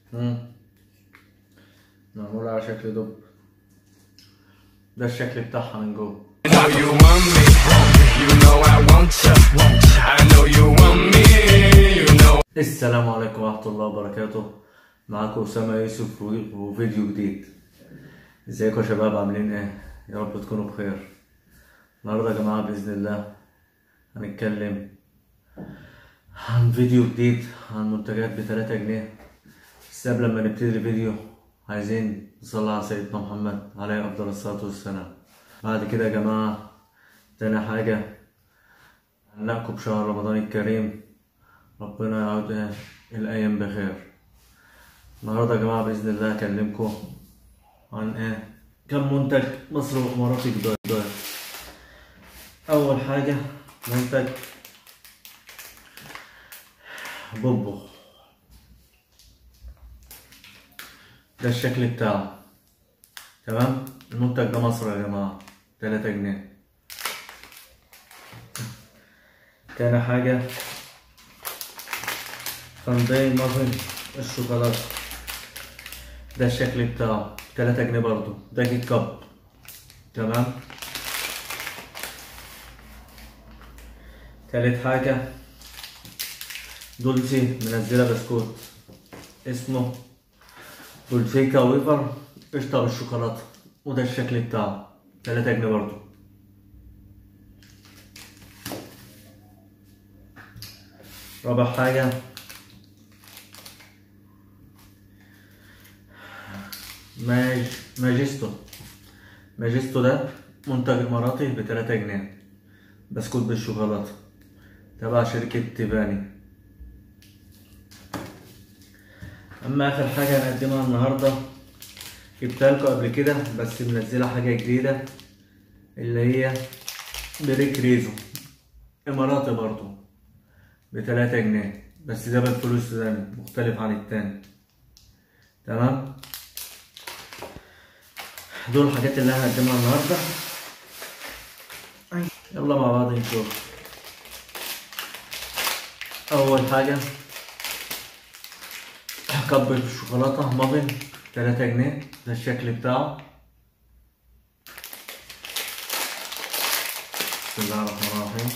مم. معمولة على شكل دب ده الشكل بتاعها من جوه I know you want me, you know I want you. I know you want me, you know. السلام عليكم ورحمة الله وبركاته معاكم أسامة يوسف و- وفيديو جديد ازيكم يا شباب عاملين ايه يا رب تكونوا بخير النهاردة يا جماعة بإذن الله هنتكلم عن فيديو جديد عن منتجات بتلاتة جنيه بس قبل ما نبتدي الفيديو عايزين نصلي على سيدنا محمد عليه أفضل الصلاة والسلام بعد كده يا جماعة تاني حاجة هنلاقوا بشهر رمضان الكريم ربنا يعود إيه الأيام بخير النهاردة يا جماعة بإذن الله أكلمكم عن إيه كم منتج مصر وإماراتي جداد جداد. أول حاجة منتج بوبو ده الشكل بتاعه تمام المنتج ده مصر يا جماعة تلاتة جنيه تاني حاجة فانداي مافن الشوكولاتة ده الشكل بتاعه تلاتة جنيه برضو ده كيك كاب تمام تالت حاجة دولسي منزلة بسكوت اسمه دولسيكا ويفر قشطة بالشوكولاتة وده الشكل بتاعه تلاتة جنيه برضو رابع حاجة ماج ماجستو ماجستو ده منتج إماراتي بتلاتة جنيه بسكوت بالشوكولاتة تبع شركة تيفاني أما آخر حاجة هنقدمها النهاردة جبتها لكم قبل كده بس منزلة حاجة جديدة اللي هي بريك ريزو إماراتي برضو بتلاتة جنيه بس ده بالفلوس تاني مختلف عن التاني تمام دول الحاجات اللي هنقدمها النهاردة يلا مع بعض نشوف أول حاجة كب الشوكولاتة مافن تلاتة جنيه ده الشكل بتاعه بسم الله الرحمن الرحيم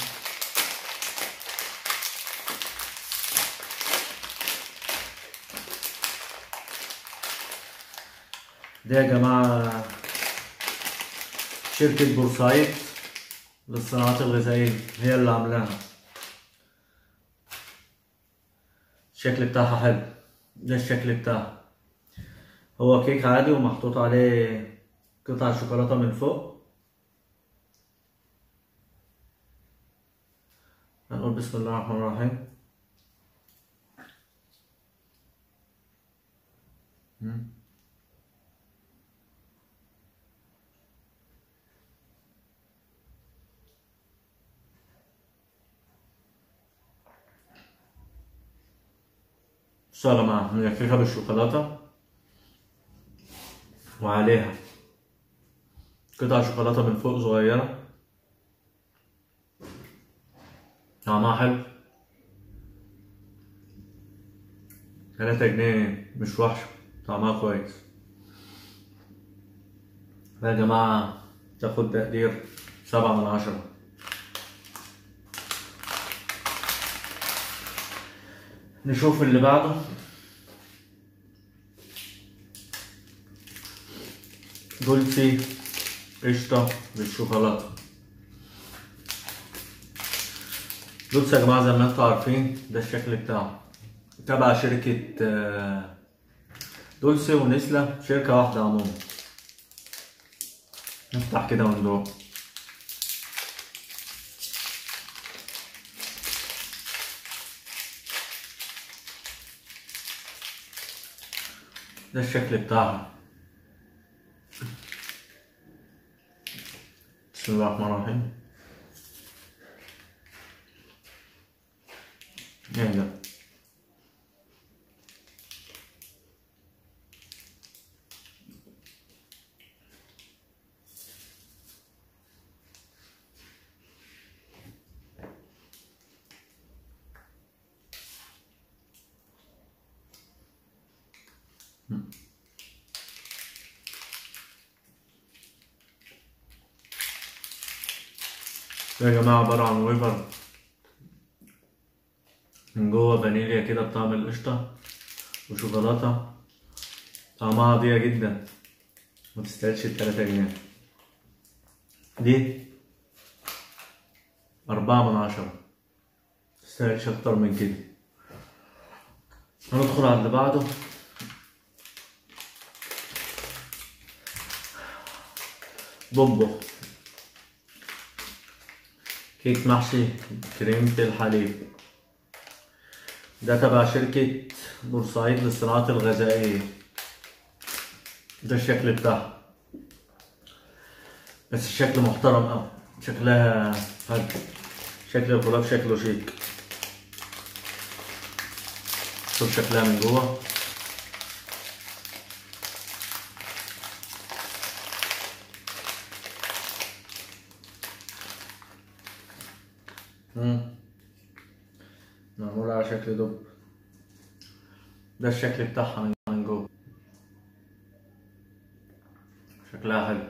ده يا جماعة شركة بورسعيد للصناعات الغذائية هي اللي عاملاها الشكل بتاعها حلو ده الشكل بتاعها هو كيك عادي ومحطوط عليه قطع شوكولاتة من فوق هنقول بسم الله الرحمن الرحيم مم. بصوا يا جماعة هنلففها بالشوكولاتة وعليها قطع شوكولاتة من فوق صغيرة طعمها حلو تلاتة جنيه مش وحش طعمها كويس يا جماعة تاخد تقدير سبعة من عشرة نشوف اللي بعده دولسي قشطة بالشوكولاتة دولسي يا جماعة زي ما انتوا عارفين ده الشكل بتاعه تبع شركة آه، دولسي ونسلة شركة واحدة عموما نفتح كده وندوق ده الشكل بتاعها بسم الله الرحمن الرحيم ايه ده ده يا جماعة عبارة عن ويفر من جوه فانيليا كده بطعم القشطة وشوكولاتة طعمها عادية جدا متستاهلش التلاتة جنيه دي أربعة من عشرة متستاهلش أكتر من كده هندخل على اللي بعده بومبو كيك محشي كريمة الحليب ده تبع شركة بورسعيد للصناعات الغذائية ده الشكل بتاعها بس الشكل محترم أوي شكلها حلو شكل الغلاف شكله شيك شوف شكلها من جوه مم. معمولة على شكل دب ده الشكل بتاعها من من جوه شكلها حلو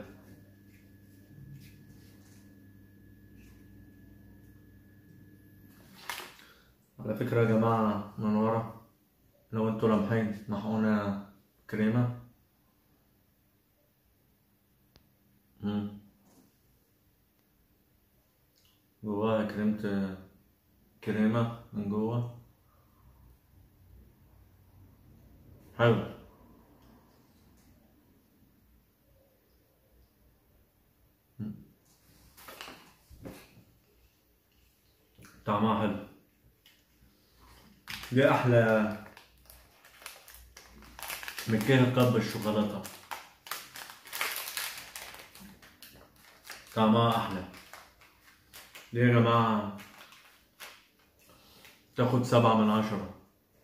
على فكرة يا جماعة من ورا لو انتوا لامحين محقونة كريمة مم. جواها كريمة كريمة من جوه حلو مم. طعمها حلو دي أحلى من كيك كب الشوكولاتة طعمها أحلى ليه يا جماعة تاخد سبعة من عشرة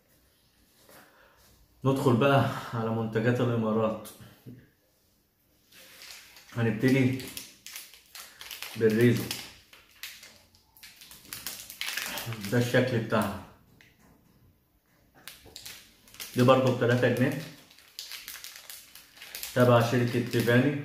ندخل بقى على منتجات الإمارات هنبتدي بالريزو ده الشكل بتاعها دي برضه بتلاتة جنيه تبع شركة تيفاني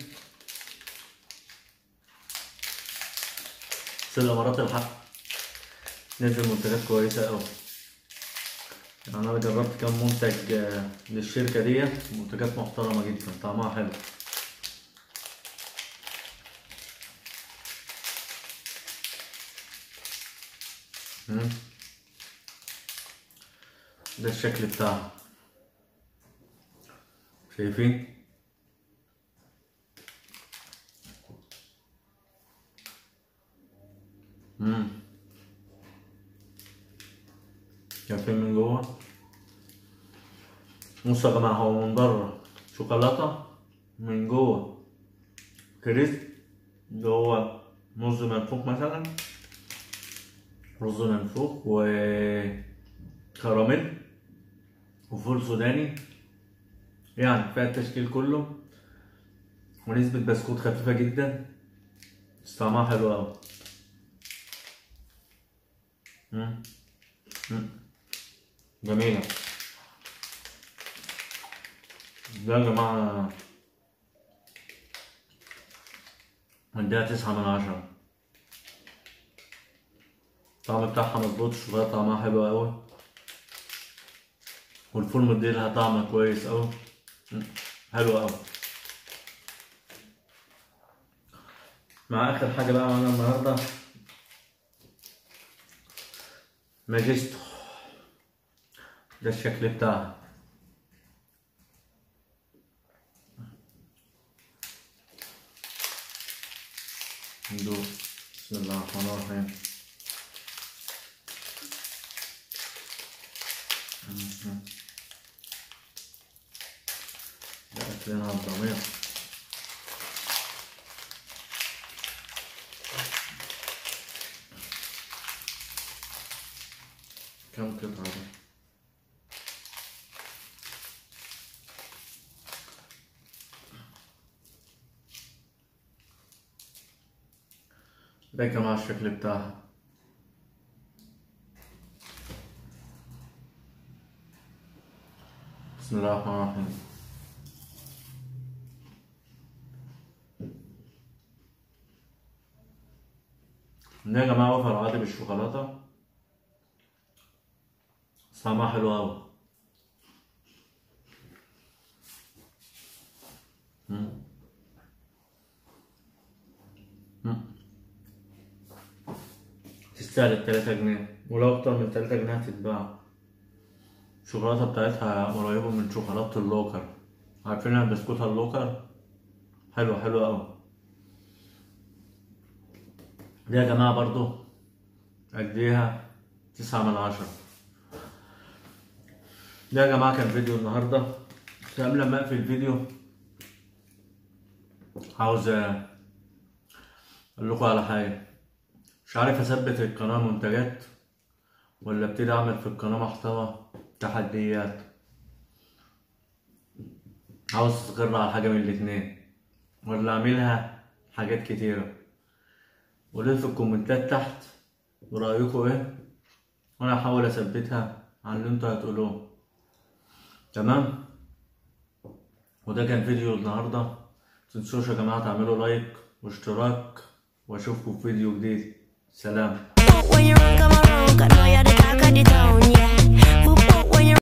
بس الإمارات الحق نزل منتجات كويسة أوي يعني أنا جربت كام منتج آه، للشركة ديت منتجات محترمة جدا طعمها حلو مم. ده الشكل بتاعها شايفين مم. شايفين من جوه بصوا يا جماعة هو من بره شوكولاتة من جوه كريسب اللي هو رز منفوخ مثلا رز منفوخ و كراميل وفول سوداني يعني فيها التشكيل كله ونسبة بسكوت خفيفة جدا بس طعمها حلو أوي مم. مم. جميلة ده يا جماعة مديها تسعة من عشرة الطعم بتاعها مظبوط الشوكولاتة طعمها حلو أوي والفول مديلها طعم كويس أوي مم. حلو أوي مع آخر حاجة بقى معانا النهاردة ماجستو ده الشكل بتاعها ندوق بسم الله الرحمن الرحيم مهم. ده أكلنا على الضمير كم قطعة ده؟ ده كمان الشكل بتاعها بسم الله الرحمن الرحيم ده يا جماعة وفر عادي بالشوكولاتة طعمها حلو أوي مم. مم. تستاهل التلاتة جنيه ولو أكتر من تلاتة جنيه هتتباع الشوكولاتة بتاعتها قريبة من شوكولاتة اللوكر عارفين البسكوت اللوكر حلو حلو أوي دي يا جماعة برضو أديها تسعة من عشرة ده يا جماعة كان فيديو النهاردة بس قبل ما أقفل الفيديو عاوز أقول لكم على حاجة مش عارف أثبت القناة منتجات ولا ابتدي أعمل في القناة محتوى تحديات عاوز أستقر على حاجة من الاتنين ولا أعملها حاجات كتيرة قولوا في الكومنتات تحت ورأيكم ايه وانا هحاول اثبتها على اللي انتوا هتقولوه تمام وده كان فيديو النهارده متنسوش يا جماعه تعملوا لايك واشتراك واشوفكم في فيديو جديد سلام When you run, come around, 'cause know you're the talk of the town, yeah.